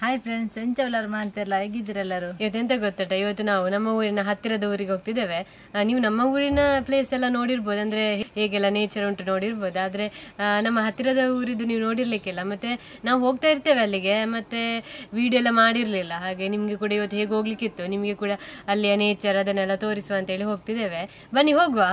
Hi friends ಎಂಚವಲರ್ಮ ಅಂತೆಲ್ಲ ಹೇಗಿದ್ದೀರೆಲ್ಲರೂ ಇವತ್ತೆಂತ ಗೊತ್ತಟ ಇವತ್ತು ನಾವು ನಮ್ಮ ಊರಿನ ಹತ್ತಿರದ ಊರಿಗೆ ಹೋಗ್ತಿದ್ದೇವೆ ಆ, ನೀವು ನಮ್ಮ ಊರಿನ ಪ್ಲೇಸ್ ಎಲ್ಲ ನೋಡಿರ್ಬೋದು ಅಂದ್ರೆ ಹೇಗೆಲ್ಲ ನೇಚರ್ ಉಂಟು ನೋಡಿರ್ಬೋದು ಆದ್ರೆ ಆ, ನಮ್ಮ ಹತ್ತಿರದ ಊರಿದ್ದು ನೀವು ನೋಡಿರ್ಲಿಕ್ಕಿಲ್ಲ ಮತ್ತೆ ನಾವು ಹೋಗ್ತಾ ಇರ್ತೇವೆ ಅಲ್ಲಿಗೆ ಮತ್ತೆ ವಿಡಿಯೋ ಎಲ್ಲ ಮಾಡಿರ್ಲಿಲ್ಲ ಹಾಗೆ ನಿಮ್ಗೆ ಕೂಡ ಇವತ್ತು ಹೇಗೆ ಹೋಗ್ಲಿಕ್ಕಿತ್ತು ನಿಮ್ಗೆ ಕೂಡ ಅಲ್ಲಿಯ ನೇಚರ್ ಅದನ್ನೆಲ್ಲ ತೋರಿಸುವ ಅಂತ ಹೇಳಿ ಹೋಗ್ತಿದ್ದೇವೆ ಬನ್ನಿ ಹೋಗುವ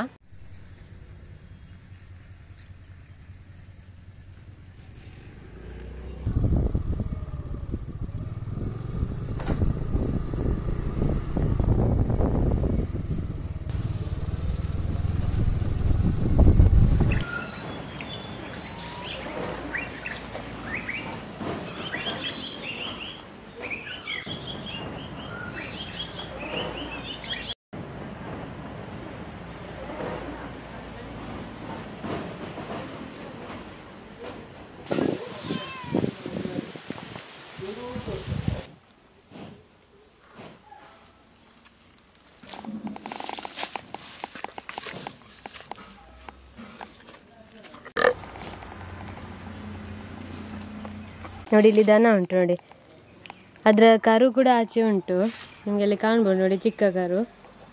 ನೋಡಿ ಇಲ್ಲಿ ದನ ಉಂಟು ನೋಡಿ ಅದರ ಕರು ಕೂಡ ಆಚೆ ಉಂಟು ನಿಮ್ಗೆ ಅಲ್ಲಿ ಕಾಣ್ಬೋದು ನೋಡಿ ಚಿಕ್ಕ ಕರು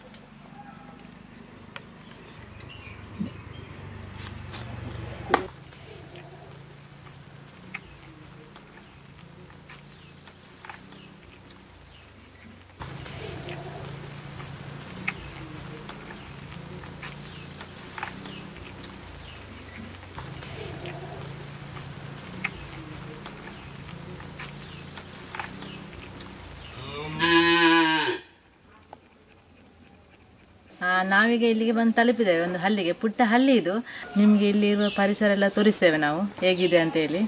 ಆ, ನಾವೀಗ ಇಲ್ಲಿಗೆ ಬಂದು ತಲುಪಿದ್ದೇವೆ ಒಂದು ಹಳ್ಳಿಗೆ ಪುಟ್ಟ ಹಳ್ಳಿ ಇದು ನಿಮಗೆ ಇಲ್ಲಿ ಇರುವ ಪರಿಸರ ಎಲ್ಲ ತೋರಿಸ್ತೇವೆ ನಾವು ಹೇಗಿದೆ ಅಂತ ಹೇಳಿ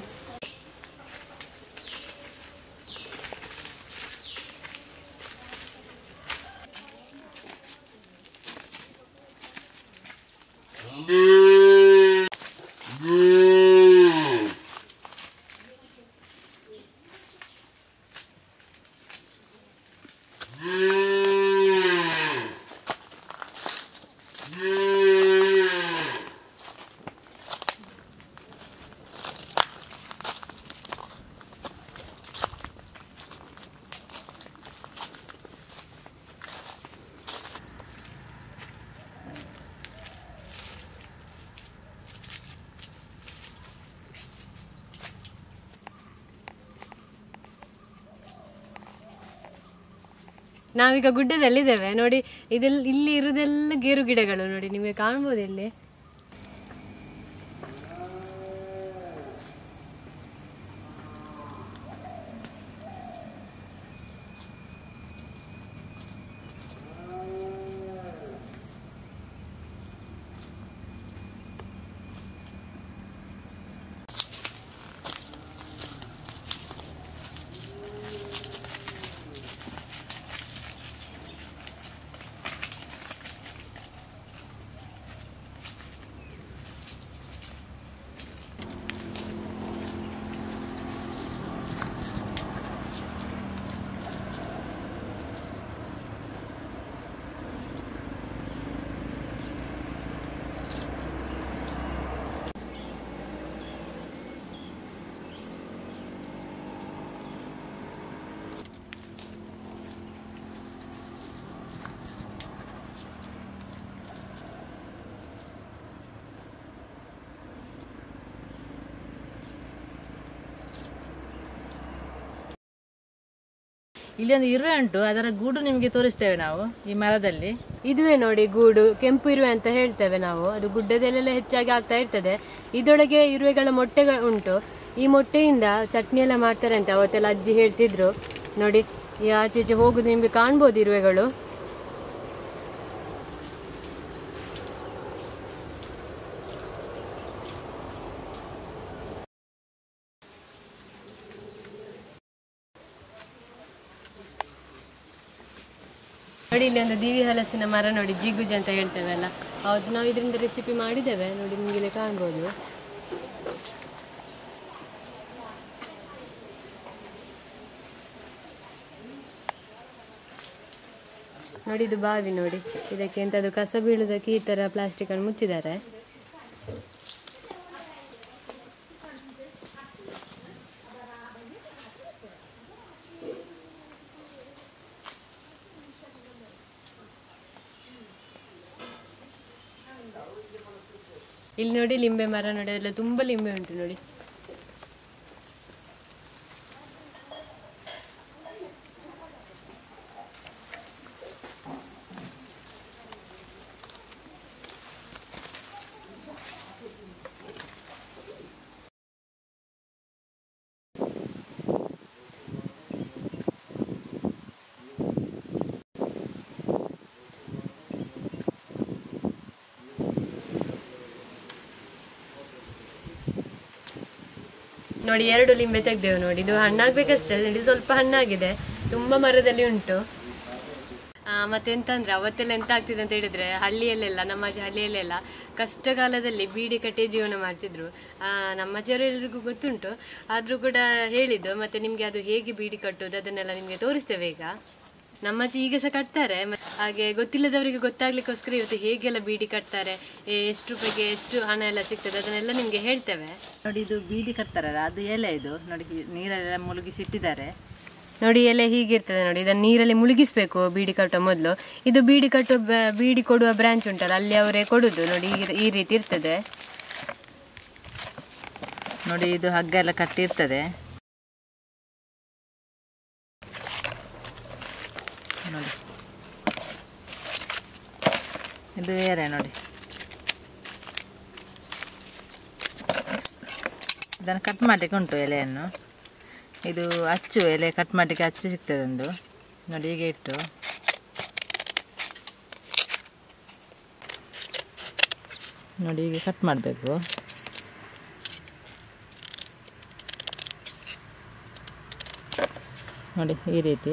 ನಾವೀಗ ಗುಡ್ಡದಲ್ಲಿದ್ದೇವೆ ನೋಡಿ ಇದೆಲ್ಲ ಇಲ್ಲಿ ಇರುವುದೆಲ್ಲ ಗೇರು ಗಿಡಗಳು ನೋಡಿ ನಿಮಗೆ ಕಾಣ್ಬೋದು ಇಲ್ಲಿ ಇಲ್ಲಿ ಒಂದು ಇರುವೆ ಉಂಟು ಅದರ ಗೂಡು ನಿಮಗೆ ತೋರಿಸ್ತೇವೆ ನಾವು ಈ ಮರದಲ್ಲಿ ಇದುವೇ ನೋಡಿ ಗೂಡು ಕೆಂಪು ಇರುವೆ ಅಂತ ಹೇಳ್ತೇವೆ ನಾವು ಅದು ಗುಡ್ಡದಲ್ಲೆಲ್ಲ ಹೆಚ್ಚಾಗಿ ಆಗ್ತಾ ಇರ್ತದೆ ಇದರೊಳಗೆ ಇರುವೆಗಳ ಮೊಟ್ಟೆ ಉಂಟು ಈ ಮೊಟ್ಟೆಯಿಂದ ಚಟ್ನಿ ಎಲ್ಲ ಮಾಡ್ತಾರೆ ಅಂತ ಅವತ್ತೆಲ್ಲ ಅಜ್ಜಿ ಹೇಳ್ತಿದ್ರು ನೋಡಿ ಈ ಆಚೆ ಈಚೆ ಹೋಗುದು ನಿಮ್ಗೆ ಕಾಣ್ಬೋದು ಇರುವೆಗಳು ನೋಡಿ ಇಲ್ಲಿ ಒಂದು ದಿವಿ ಹಲಸಿನ ಮರ ನೋಡಿ ಜಿಗುಜ್ ಅಂತ ಹೇಳ್ತೇವೆ ಅಲ್ಲ ಹೌದು ನಾವು ಇದರಿಂದ ರೆಸಿಪಿ ಮಾಡಿದ್ದೇವೆ ನೋಡಿ ನಿಮಗೆ ಇಲ್ಲಿ ಕಾಣ್ಬೋದು ನೋಡಿ ಇದು ಬಾವಿ ನೋಡಿ ಇದಕ್ಕೆ ಎಂತಾದ್ರು ಕಸ ಬೀಳುವುದಕ್ಕೆ ಈ ತರ ಪ್ಲಾಸ್ಟಿಕ್ ಅನ್ನು ಮುಚ್ಚಿದ್ದಾರೆ ಇಲ್ಲಿ ನೋಡಿ ಲಿಂಬೆ ಮರ ನೋಡಿ ಅದೆಲ್ಲ ತುಂಬಾ ಲಿಂಬೆ ಉಂಟು ನೋಡಿ ನೋಡಿ ಎರಡು ಲಿಂಬೆ ತೆಗ್ದೇವು ನೋಡಿ ಇದು ಹಣ್ಣಾಗ್ಬೇಕಷ್ಟೇ ಇದು ಸ್ವಲ್ಪ ಹಣ್ಣಾಗಿದೆ ತುಂಬಾ ಮರದಲ್ಲಿ ಉಂಟು ಆ, ಮತ್ತೆ ಎಂತ ಅಂದ್ರೆ ಅವತ್ತೆಲ್ಲ ಎಂತ ಆಗ್ತಿದೆ ಅಂತ ಹೇಳಿದ್ರೆ ಹಳ್ಳಿಯಲ್ಲೆಲ್ಲ ನಮ್ಮ ಆಚೆ ಹಳ್ಳಿಯಲ್ಲೆಲ್ಲ ಕಷ್ಟ ಕಾಲದಲ್ಲಿ ಬೀಡಿ ಕಟ್ಟಿ ಜೀವನ ಮಾಡ್ತಿದ್ರು ಆ, ನಮ್ಮ ಎಲ್ಲರಿಗೂ ಗೊತ್ತುಂಟು ಆದ್ರೂ ಕೂಡ ಹೇಳಿದ್ದು ಮತ್ತೆ ನಿಮ್ಗೆ ಅದು ಹೇಗೆ ಬೀಡಿ ಕಟ್ಟೋದು ಅದನ್ನೆಲ್ಲ ನಿಮ್ಗೆ ತೋರಿಸ್ತೇವೆ ಈಗ ನಮ್ಮ ಆಚೆ ಈಗ ಸಹ ಕಟ್ತಾರೆ ಮ- ಹಾಗೆ ಗೊತ್ತಿಲ್ಲದವರಿಗೆ ಗೊತ್ತಾಗ್ಲಿಕ್ಕೋಸ್ಕರ ಇವತ್ತು ಹೇಗೆಲ್ಲ ಬೀಡಿ ಕಟ್ತಾರೆ ಎ- ಎಷ್ಟು ರೂಪಾಯಿಗೆ ಎಷ್ಟು ಹಣ ಎಲ್ಲ ಸಿಗ್ತದೆ ಅದನ್ನೆಲ್ಲ ನಿಮ್ಗೆ ಹೇಳ್ತೇವೆ ನೋಡಿ ಇದು ಬೀಡಿ ಕಟ್ತಾರಲ್ಲ ಅದು ಎಲೆ ಇದು ನೋಡಿ ಈ ನೀರೆಲ್ಲ ಮುಳುಗಿಸಿ ಇಟ್ಟಿದ್ದಾರೆ ನೋಡಿ ಎಲೆ ಹೀಗಿರ್ತದೆ ನೋಡಿ ಇದನ್ನ ನೀರಲ್ಲಿ ಮುಳುಗಿಸ್ಬೇಕು ಬೀಡಿ ಕಟ್ಟೋ ಮೊದಲು ಇದು ಬೀಡಿ ಕಟ್ಟೋ ಬ- ಬೀಡಿ ಕೊಡುವ ಬ್ರಾಂಚ್ ಉಂಟಲ್ಲ ಅಲ್ಲಿ ಅವರೇ ಕೊಡುದು ನೋಡಿ ಈ- ಈ ರೀತಿ ಇರ್ತದೆ ನೋಡಿ ಇದು ಹಗ್ಗ ಎಲ್ಲ ಕಟ್ಟಿರ್ತದೆ ನೋಡಿ ಇದು ಬೇರೆ ನೋಡಿ ಇದನ್ನು ಕಟ್ ಮಾಡಲಿಕ್ಕೆ ಉಂಟು ಎಲೆಯನ್ನು ಇದು ಅಚ್ಚು ಎಲೆ ಕಟ್ ಮಾಡಲಿಕ್ಕೆ ಅಚ್ಚು ಸಿಗ್ತದೆ ಒಂದು ನೋಡಿ ಹೀಗೆ ಇಟ್ಟು ನೋಡಿ ಹೀಗೆ ಕಟ್ ಮಾಡಬೇಕು ನೋಡಿ ಈ ರೀತಿ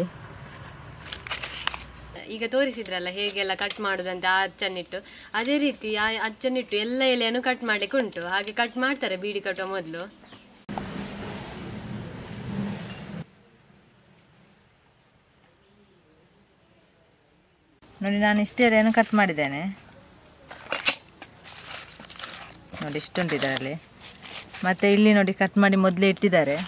ಈಗ ತೋರಿಸಿದ್ರಲ್ಲ ಹೇಗೆಲ್ಲ ಕಟ್ ಮಾಡುದಂತ ಆ ಅಚ್ಚನ್ನಿಟ್ಟು ಅದೇ ರೀತಿ ಆ ಅಚ್ಚನ್ನಿಟ್ಟು ಎಲ್ಲ ಎಲೆಯನ್ನು ಕಟ್ ಮಾಡ್ಲಿಕ್ಕೆ ಉಂಟು ಹಾಗೆ ಕಟ್ ಮಾಡ್ತಾರೆ ಬೀಡಿ ಕಟ್ಟುವ ಮೊದಲು ನೋಡಿ ನಾನು ಇಷ್ಟೇ ಎಲೆಯನ್ನು ಕಟ್ ಮಾಡಿದ್ದೇನೆ ನೋಡಿ ಇಷ್ಟುಂಟು ಇದರಲ್ಲಿ ಮತ್ತು ಇಲ್ಲಿ ನೋಡಿ ಕಟ್ ಮಾಡಿ ಮೊದಲೇ ಇಟ್ಟಿದ್ದಾರೆ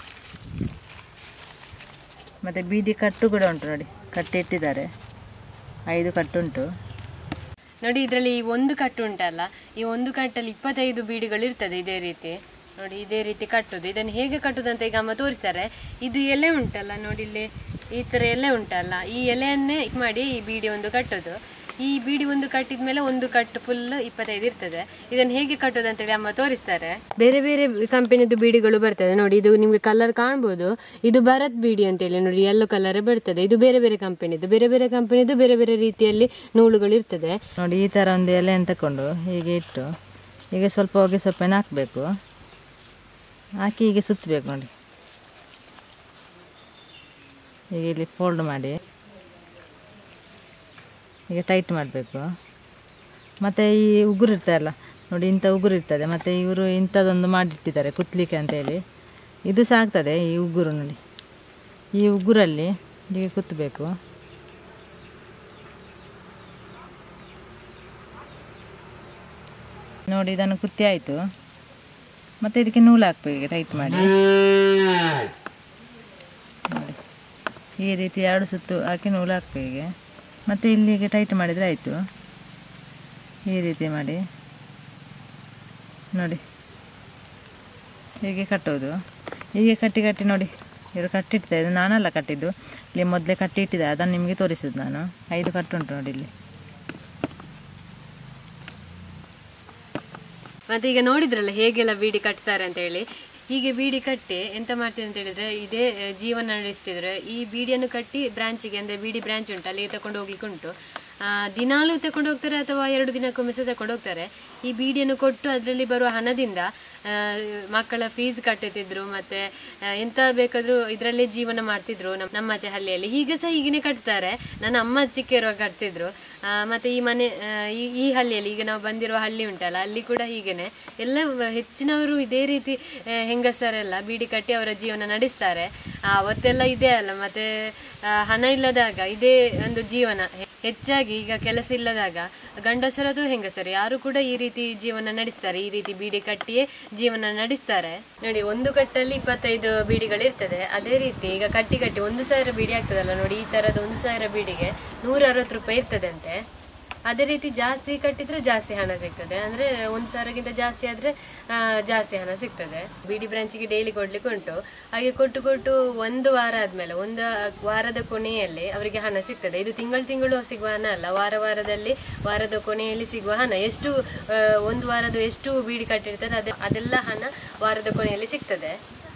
ಮತ್ತು ಬೀಡಿ ಕಟ್ಟು ಕೂಡ ಉಂಟು ನೋಡಿ ಕಟ್ಟಿ ಇಟ್ಟಿದ್ದಾರೆ ಐದು ಕಟ್ಟುಂಟು ನೋಡಿ ಇದರಲ್ಲಿ ಈ ಒಂದು ಕಟ್ಟು ಉಂಟಲ್ಲ ಈ ಒಂದು ಕಟ್ಟಲ್ಲಿ ಇಪ್ಪತ್ತೈದು ಬೀಡಿಗಳು ಇರ್ತದೆ ಇದೇ ರೀತಿ ನೋಡಿ ಇದೇ ರೀತಿ ಕಟ್ಟುದು ಇದನ್ನು ಹೇಗೆ ಕಟ್ಟುದು ಅಂತ ಈಗ ಅಮ್ಮ ತೋರಿಸ್ತಾರೆ ಇದು ಎಲೆ ಉಂಟಲ್ಲ ನೋಡಿ ಇಲ್ಲಿ ಈ ತರ ಎಲೆ ಉಂಟಲ್ಲ ಈ ಎಲೆಯನ್ನೇ ಇದ್ ಮಾಡಿ ಈ ಬೀಡಿ ಒಂದು ಕಟ್ಟೋದು ಈ ಬೀಡಿ ಒಂದು ಕಟ್ಟಿದ ಮೇಲೆ ಒಂದು ಕಟ್ಟು ಫುಲ್ ಇಪ್ಪತ್ತೈದು ಇರ್ತದೆ ಇದನ್ನು ಹೇಗೆ ಕಟ್ಟೋದು ಅಂತೇಳಿ ಅಮ್ಮ ತೋರಿಸ್ತಾರೆ ಬೇರೆ ಬೇರೆ ಕಂಪನಿದು ಬೀಡಿಗಳು ಬರ್ತದೆ ನೋಡಿ ಇದು ನಿಮ್ಗೆ ಕಲರ್ ಕಾಣ್ಬೋದು ಇದು ಭರತ್ ಬೀಡಿ ಅಂತೇಳಿ ನೋಡಿ ಯೆಲ್ಲೋ ಕಲರ್ ಬರ್ತದೆ ಇದು ಬೇರೆ ಬೇರೆ ಕಂಪನಿದು ಬೇರೆ ಬೇರೆ ಕಂಪನಿದು ಬೇರೆ ಬೇರೆ ರೀತಿಯಲ್ಲಿ ನೂಲುಗಳು ಇರ್ತದೆ ನೋಡಿ ಈ ಥರ ಒಂದು ಎಲೆಯನ್ನು ತಗೊಂಡು ಹೀಗೆ ಇಟ್ಟು ಈಗ ಸ್ವಲ್ಪ ಹೊಗೆ ಸೊಪ್ಪನ್ನು ಹಾಕಬೇಕು ಹಾಕಿ ಹೀಗೆ ಸುತ್ತಬೇಕು ನೋಡಿ ಈಗ ಇಲ್ಲಿ ಫೋಲ್ಡ್ ಮಾಡಿ ಈಗ ಟೈಟ್ ಮಾಡಬೇಕು ಮತ್ತು ಈ ಉಗುರು ಇರ್ತದಲ್ಲ ನೋಡಿ ಇಂಥ ಉಗುರು ಇರ್ತದೆ ಮತ್ತು ಇವರು ಇಂಥದ್ದೊಂದು ಮಾಡಿಟ್ಟಿದ್ದಾರೆ ಕುತ್ತಲಿಕ್ಕೆ ಅಂತೇಳಿ ಇದು ಸಹ ಆಗ್ತದೆ ಈ ಉಗುರು ನೋಡಿ ಈ ಉಗುರಲ್ಲಿ ಹೀಗೆ ಕುತ್ತಬೇಕು ನೋಡಿ ಇದನ್ನು ಕುತ್ತಿ ಆಯಿತು ಮತ್ತು ಇದಕ್ಕೆ ನೂಲು ಹಾಕ್ಬೇಕು ಈಗ ಟೈಟ್ ಮಾಡಿ ನೋಡಿ. ಈ ರೀತಿ ಎರಡು ಸುತ್ತು ಹಾಕಿ ನೂಲು ಹಾಕ್ಬೇಕು ಈಗ ಮತ್ತು ಇಲ್ಲಿಗೆ ಟೈಟ್ ಮಾಡಿದರೆ ಆಯಿತು ಈ ರೀತಿ ಮಾಡಿ ನೋಡಿ ಹೀಗೆ ಕಟ್ಟೋದು ಹೀಗೆ ಕಟ್ಟಿ ಕಟ್ಟಿ ನೋಡಿ ಇವರು ಕಟ್ಟಿಡ್ತಾ ಇದು ನಾನಲ್ಲ ಕಟ್ಟಿದ್ದು ಇಲ್ಲಿ ಮೊದಲೇ ಕಟ್ಟಿ ಇಟ್ಟಿದ್ದೆ ಅದನ್ನು ನಿಮಗೆ ತೋರಿಸಿದ್ದು ನಾನು ಐದು ಕಟ್ಟುಂಟು ನೋಡಿ ಇಲ್ಲಿ ಮತ್ತೆ ಈಗ ನೋಡಿದ್ರಲ್ಲ ಹೇಗೆಲ್ಲ ಬೀಡಿ ಕಟ್ತಾರೆ ಅಂತ ಹೇಳಿ ಹೀಗೆ ಬೀಡಿ ಕಟ್ಟಿ ಎಂತ ಮಾಡ್ತೀವಿ ಅಂತ ಹೇಳಿದ್ರೆ ಇದೇ ಆ, ಜೀವನ ನಡೆಸ್ತಿದ್ರೆ ಈ ಬೀಡಿಯನ್ನು ಕಟ್ಟಿ ಬ್ರಾಂಚಿಗೆ ಅಂದ್ರೆ ಬೀಡಿ ಬ್ರಾಂಚ್ ಉಂಟು ಅಲ್ಲಿಗೆ ತಕೊಂಡು ಹೋಗ್ಲಿಕ್ಕೆ ಉಂಟು ಆ, ದಿನಾಲೂ ತಕೊಂಡು ಹೋಗ್ತಾರೆ ಅಥವಾ ಎರಡು ದಿನಕ್ಕೊಮ್ಮೆ ಸಹ ತಕೊಂಡು ಹೋಗ್ತಾರೆ ಈ ಬೀಡಿಯನ್ನು ಕೊಟ್ಟು ಅದರಲ್ಲಿ ಬರುವ ಹಣದಿಂದ ಆ, ಮಕ್ಕಳ ಫೀಸ್ ಕಟ್ಟುತ್ತಿದ್ರು ಮತ್ತೆ ಆ, ಎಂತ ಬೇಕಾದ್ರೂ ಇದರಲ್ಲೇ ಜೀವನ ಮಾಡ್ತಿದ್ರು ನಮ್- ನಮ್ಮ ಆಚೆ ಹಳ್ಳಿಯಲ್ಲಿ ಹೀಗೆ ಸಹ ಹೀಗೇನೆ ಕಟ್ತಾರೆ ನನ್ನ ಅಮ್ಮ ಚಿಕ್ಕ ಇರುವಾಗ ಕಟ್ತಿದ್ರು ಆ, ಮತ್ತೆ ಈ ಮನೆ ಆ, ಈ ಈ ಹಳ್ಳಿಯಲ್ಲಿ ಈಗ ನಾವು ಬಂದಿರುವ ಹಳ್ಳಿ ಉಂಟಲ್ಲ ಅಲ್ಲಿ ಕೂಡ ಹೀಗೇನೆ ಎಲ್ಲ ವ- ಹೆಚ್ಚಿನವರು ಇದೇ ರೀತಿ ಆ, ಹೆಂಗಸರೆಲ್ಲ ಬೀಡಿ ಕಟ್ಟಿ ಅವರ ಜೀವನ ನಡೆಸ್ತಾರೆ ಆ, ಅವತ್ತೆಲ್ಲ ಇದೆ ಅಲ್ಲ ಮತ್ತೆ ಆ, ಹಣ ಇಲ್ಲದಾಗ ಇದೇ ಒಂದು ಜೀವನ ಹೆ- ಹೆಚ್ಚಾಗಿ ಈಗ ಕೆಲಸ ಇಲ್ಲದಾಗ ಗಂಡಸರು ಅಥವಾ ಹೆಂಗಸರು ಯಾರು ಕೂಡ ಈ ರೀತಿ ಜೀವನ ನಡೆಸ್ತಾರೆ ಈ ರೀತಿ ಬೀಡಿ ಕಟ್ಟಿಯೇ ಜೀವನ ನಡೆಸ್ತಾರೆ ನೋಡಿ ಒಂದು ಕಟ್ಟಲ್ಲಿ ಇಪ್ಪತ್ತೈದು ಬೀಡಿಗಳು ಇರ್ತದೆ ಅದೇ ರೀತಿ ಈಗ ಕಟ್ಟಿ ಕಟ್ಟಿ ಒಂದು ಸಾವಿರ ಬೀಡಿ ಆಗ್ತದಲ್ಲ ನೋಡಿ ಈ ತರದ ಒಂದು ಸಾವಿರ ಬೀಡಿಗೆ ನೂರ ಅರವತ್ತು ರೂಪಾಯಿ ಇರ್ತದೆ ಅಂತೆ ಅದೇ ರೀತಿ ಜಾಸ್ತಿ ಕಟ್ಟಿದ್ರೆ ಜಾಸ್ತಿ ಹಣ ಸಿಗ್ತದೆ ಅಂದ್ರೆ ಒಂದು ಸಾವಿರಕ್ಕಿಂತ ಜಾಸ್ತಿ ಆದ್ರೆ ಆ, ಜಾಸ್ತಿ ಹಣ ಸಿಗ್ತದೆ ಬಿಡಿ ಬ್ರಾಂಚಿಗೆ ಡೈಲಿ ಕೊಡ್ಲಿಕ್ಕೆ ಉಂಟು ಹಾಗೆ ಕೊಟ್ಟು ಕೊಟ್ಟು ಒಂದು ವಾರ ಆದ್ಮೇಲೆ ಒಂದು ವಾರದ ಕೊನೆಯಲ್ಲಿ ಅವರಿಗೆ ಹಣ ಸಿಗ್ತದೆ ಇದು ತಿಂಗಳು ತಿಂಗಳು ಸಿಗುವ ಹಣ ಅಲ್ಲ ವಾರ ವಾರದಲ್ಲಿ ವಾರದ ಕೊನೆಯಲ್ಲಿ ಸಿಗುವ ಹಣ ಎಷ್ಟು ಆ, ಒಂದು ವಾರದ ಎಷ್ಟು ಬೀಡಿ ಕಟ್ಟಿರ್ತಾರೆ ಅದೇ ಅದೆಲ್ಲ ಹಣ ವಾರದ ಕೊನೆಯಲ್ಲಿ ಸಿಗ್ತದೆ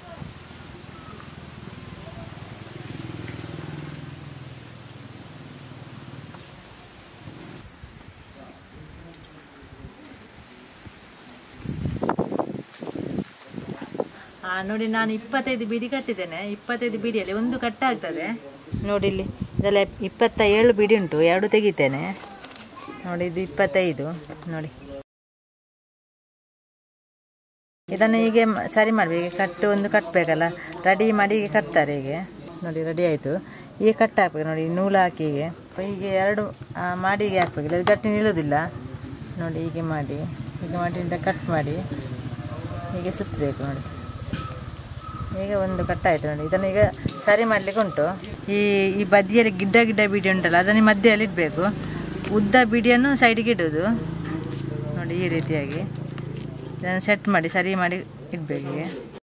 ಆ ನೋಡಿ ನಾನು ಇಪ್ಪತ್ತೈದು ಬೀಡಿ ಕಟ್ಟಿದ್ದೇನೆ ಇಪ್ಪತ್ತೈದು ಬೀಡಿಯಲ್ಲಿ ಒಂದು ಕಟ್ಟಾಗ್ತದೆ ನೋಡಿ ಇಲ್ಲಿ ಇದೆಲ್ಲ ಇಪ್ಪತ್ತ ಏಳು ಬೀಡಿ ಉಂಟು ಎರಡು ತೆಗಿತೇನೆ ನೋಡಿ ಇದು ಇಪ್ಪತ್ತೈದು ನೋಡಿ ಇದನ್ನು ಹೀಗೆ ಮ- ಸರಿ ಮಾಡಬೇಕು ಈಗ ಕಟ್ಟು ಒಂದು ಕಟ್ಟಬೇಕಲ್ಲ ರೆಡಿ ಮಾಡಿ ಹೀಗೆ ಕಟ್ತಾರೆ ಹೀಗೆ ನೋಡಿ ರೆಡಿ ಆಯಿತು ಈಗ ಕಟ್ ಹಾಕ್ಬೇಕು ನೋಡಿ ನೂಲು ಹಾಕಿ ಹೀಗೆ ಹೀಗೆ ಎರಡು ಆ, ಮಾಡಿ ಹೀಗೆ ಹಾಕ್ಬೇಕು ಇಲ್ಲ ಗಟ್ಟಿ ನಿಲ್ಲೋದಿಲ್ಲ ನೋಡಿ ಹೀಗೆ ಮಾಡಿ ಹೀಗೆ ಮಾಡಿ ಕಟ್ ಮಾಡಿ ಹೀಗೆ ಸುತ್ತಬೇಕು ನೋಡಿ ಈಗ ಒಂದು ಕಟ್ಟಾಯಿತು ನೋಡಿ ಇದನ್ನು ಈಗ ಸರಿ ಮಾಡಲಿಕ್ಕೆ ಉಂಟು ಈ ಈ ಬದಿಯಲ್ಲಿ ಗಿಡ್ಡ ಗಿಡ್ಡ ಬೀಡಿ ಉಂಟಲ್ಲ ಅದನ್ನು ಮಧ್ಯದಲ್ಲಿ ಇಡಬೇಕು ಉದ್ದ ಬೀಡಿಯನ್ನು ಸೈಡಿಗೆ ಇಡೋದು ನೋಡಿ ಈ ರೀತಿಯಾಗಿ ಇದನ್ನು ಸೆಟ್ ಮಾಡಿ ಸರಿ ಮಾಡಿ ಇಡಬೇಕು ಹೀಗೆ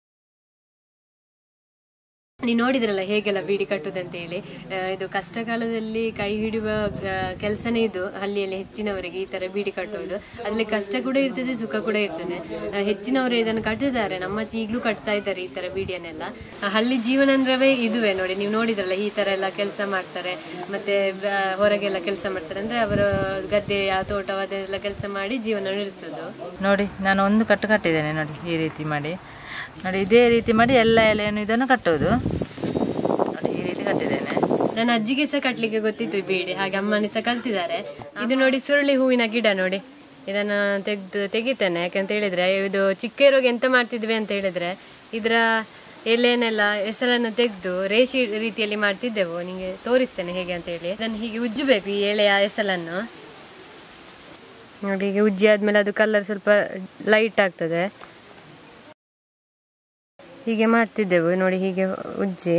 ನೀವು ನೋಡಿದ್ರಲ್ಲ ಹೇಗೆಲ್ಲ ಬೀಡಿ ಕಟ್ಟುದಂತ ಹೇಳಿ ಆ, ಇದು ಕಷ್ಟ ಕಾಲದಲ್ಲಿ ಕೈ ಹಿಡಿಯುವ ಕೆಲಸನೇ ಇದು ಹಳ್ಳಿಯಲ್ಲಿ ಹೆಚ್ಚಿನವರಿಗೆ ಈ ತರ ಬೀಡಿ ಕಟ್ಟುವುದು ಅದ್ರಲ್ಲಿ ಕಷ್ಟ ಕೂಡ ಇರ್ತದೆ ಸುಖ ಕೂಡ ಇರ್ತದೆ ಆ, ಹೆಚ್ಚಿನವರು ಇದನ್ನು ಕಟ್ಟಿದ್ದಾರೆ ನಮ್ಮ ಆಚೆ ಈಗಲೂ ಕಟ್ತಾ ಇದ್ದಾರೆ ಈ ತರ ಬೀಡಿಯನ್ನೆಲ್ಲ ಆ, ಹಳ್ಳಿ ಜೀವನ ಅಂದ್ರವೇ ಇದುವೇ ನೋಡಿ ನೀವು ನೋಡಿದ್ರಲ್ಲ ಈ ತರ ಎಲ್ಲ ಕೆಲಸ ಮಾಡ್ತಾರೆ ಮತ್ತೆ ಆ, ಹೊರಗೆಲ್ಲ ಕೆಲಸ ಮಾಡ್ತಾರೆ ಅಂದ್ರೆ ಅವರ ಗದ್ದೆ ಆ ತೋಟ ಅದೆಲ್ಲ ಕೆಲಸ ಮಾಡಿ ಜೀವನ ನಡೆಸೋದು ನೋಡಿ ನಾನು ಒಂದು ಕಟ್ಟು ಕಟ್ಟಿದ್ದೇನೆ ನೋಡಿ ಈ ರೀತಿ ಮಾಡಿ ನೋಡಿ ಇದೇ ರೀತಿ ಮಾಡಿ ಎಲ್ಲ ಎಲೆಯನ್ನು ಇದನ್ನು ಕಟ್ಟೋದು ನೋಡಿ ಈ ರೀತಿ ಕಟ್ಟಿದ್ದೇನೆ ನನ್ನ ಅಜ್ಜಿಗೆ ಸಹ ಕಟ್ಲಿಕ್ಕೆ ಗೊತ್ತಿತ್ತು ಈ ಬೀಡಿ ಹಾಗೆ ಅಮ್ಮನೇ ಸಹ ಕಲ್ತಿದ್ದಾರೆ ಇದು ನೋಡಿ ಸುರುಳಿ ಹೂವಿನ ಗಿಡ ನೋಡಿ ಇದನ್ನ ತೆಗ್ದು ತೆಗಿತೇನೆ ಯಾಕಂತ ಹೇಳಿದ್ರೆ ಇದು ಚಿಕ್ಕ ಇರುವಾಗ ಎಂತ ಮಾಡ್ತಿದ್ವಿ ಅಂತ ಹೇಳಿದ್ರೆ ಇದರ ಎಲೆನೆಲ್ಲ ಎಸಲನ್ನು ತೆಗೆದು ರೇಷಿ ರೀತಿಯಲ್ಲಿ ಮಾಡ್ತಿದ್ದೆವು ನಿಮಗೆ ತೋರಿಸ್ತೇನೆ ಹೇಗೆ ಅಂತ ಹೇಳಿ ಅದನ್ನು ಹೀಗೆ ಉಜ್ಜಬೇಕು ಈ ಎಳೆಯ ಎಸಲನ್ನು ನೋಡಿ ಹೀಗೆ ಉಜ್ಜಿ ಆದ್ಮೇಲೆ ಅದು ಕಲರ್ ಸ್ವಲ್ಪ ಲೈಟ್ ಆಗ್ತದೆ ಹೀಗೆ ಮಾಡ್ತಿದ್ದೆವು ನೋಡಿ ಹೀಗೆ ಉಜ್ಜಿ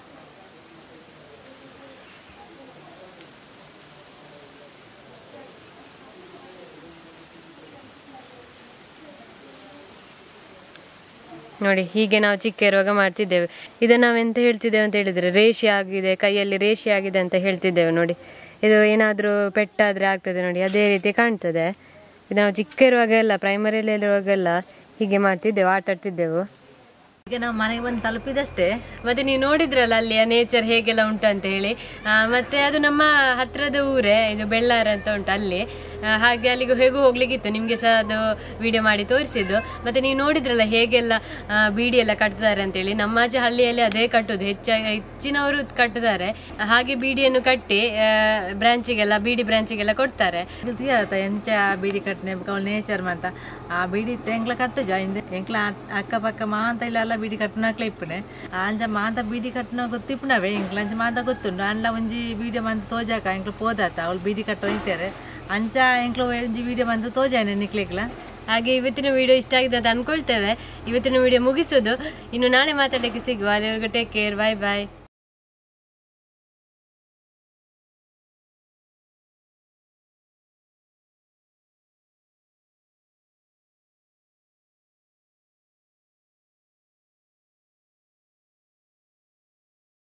ನೋಡಿ ಹೀಗೆ ನಾವು ಚಿಕ್ಕ ಇರುವಾಗ ಮಾಡ್ತಿದ್ದೇವೆ ಇದನ್ನ ನಾವೆಂತ ಹೇಳ್ತಿದ್ದೇವೆ ಅಂತ ಹೇಳಿದ್ರೆ ರೇಷಿ ಆಗಿದೆ ಕೈಯಲ್ಲಿ ರೇಷಿ ಆಗಿದೆ ಅಂತ ಹೇಳ್ತಿದ್ದೇವೆ ನೋಡಿ ಇದು ಏನಾದರೂ ಪೆಟ್ಟಾದ್ರೆ ಆಗ್ತದೆ ನೋಡಿ ಅದೇ ರೀತಿ ಕಾಣ್ತದೆ ಇದು ನಾವು ಚಿಕ್ಕ ಇರುವಾಗ ಎಲ್ಲ ಪ್ರೈಮರಿಯಲ್ಲಿ ಇರುವಾಗೆಲ್ಲ ಹೀಗೆ ಮಾಡ್ತಿದ್ದೆವು ಆಟ ಆಡ್ತಿದ್ದೆವು ಈಗ ನಾವು ಮನೆಗೆ ಬಂದು ತಲುಪಿದಷ್ಟೇ ಮತ್ತೆ ನೀವು ನೋಡಿದ್ರಲ್ಲ ಅಲ್ಲಿಯ ನೇಚರ್ ಹೇಗೆಲ್ಲ ಉಂಟು ಅಂತ ಹೇಳಿ ಆ, ಮತ್ತೆ ಅದು ನಮ್ಮ ಹತ್ರದ ಊರೇ ಇದು ಬೆಳ್ಳಾರ ಅಂತ ಉಂಟು ಅಲ್ಲಿ ಆ, ಹಾಗೆ ಅಲ್ಲಿಗೆ ಹೇಗೂ ಹೋಗ್ಲಿಕ್ಕಿತ್ತು ನಿಮ್ಗೆ ಸಹ ಅದು ವಿಡಿಯೋ ಮಾಡಿ ತೋರಿಸಿದ್ದು ಮತ್ತೆ ನೀವು ನೋಡಿದ್ರಲ್ಲ ಹೇಗೆಲ್ಲ ಆ, ಬೀಡಿ ಎಲ್ಲ ಕಟ್ತಾರೆ ಅಂತ ಹೇಳಿ ನಮ್ಮ ಆಚೆ ಹಳ್ಳಿಯಲ್ಲಿ ಅದೇ ಕಟ್ಟುದು ಹೆಚ್ಚ ಹೆಚ್ಚಿನವರು ಕಟ್ಟುತ್ತಾರೆ ಹಾಗೆ ಬೀಡಿಯನ್ನು ಕಟ್ಟಿ ಬ್ರಾಂಚಿಗೆಲ್ಲ ಬೀಡಿ ಬ್ರಾಂಚಿಗೆಲ್ಲ ಕೊಡ್ತಾರೆ ತಿಳಿಯತ್ತ ಎಂಚ ಬೀಡಿ ಕಟ್ಟನೆ ಅವಳು ನೇಚರ್ ಮಾತ ಆ ಬೀಡಿ ಇತ್ತೆ ಎಂಕ್ಲ ಕಟ್ಟುಜ ಇಂದೆ ಎಂಕ್ಲ ಅಕ್ಕ ಪಕ್ಕ ಮಾಂತ ಇಲ್ಲ ಎಲ್ಲ ಬೀಡಿ ಕಟ್ಟುನಕ್ಲ ಇಪ್ಪುನೆ ಅಂಚ ಮಾಂತ ಬೀಡಿ ಕಟ್ಟುನ ಗೊತ್ತಿಪ್ಪುನವೆ ಎಂಕ್ಲ ಅಂಚ ಮಾಂತ ಗೊತ್ತುಂಡು ಅಂಡ್ಲ ಒಂಜಿ ವಿಡಿಯೋ ಮಂತ್ ತೋಜಾಕ ಎಂಕ್ಲ ಪೋದಾತ ಅವಳು ಬೀಡಿ ಕಟ್ಟೋ ಇದ್ದಾರೆ ಅಂಚ ಎಂಕ್ಲ ಒಂಜಿ ವಿಡಿಯೋ ಮಂತ್ ತೋಜಾನೆ ನಿಕ್ಲಿಕ್ಲ ಹಾಗೆ ಇವತ್ತಿನ ವಿಡಿಯೋ ಇಷ್ಟ ಆಗಿದೆ ಅಂತ ಅನ್ಕೊಳ್ತೇವೆ ಇವತ್ತಿನ ವಿಡಿಯೋ ಮುಗಿಸೋದು ಇನ್ನು ನಾಳೆ ಮಾತಾಡ್ಲಿಕ್ಕೆ ಸಿಗುವ ಅಲ್ಲಿವರೆಗೂ ಟೇಕ್ ಕೇರ್ ಬಾಯ್ ಬಾಯ್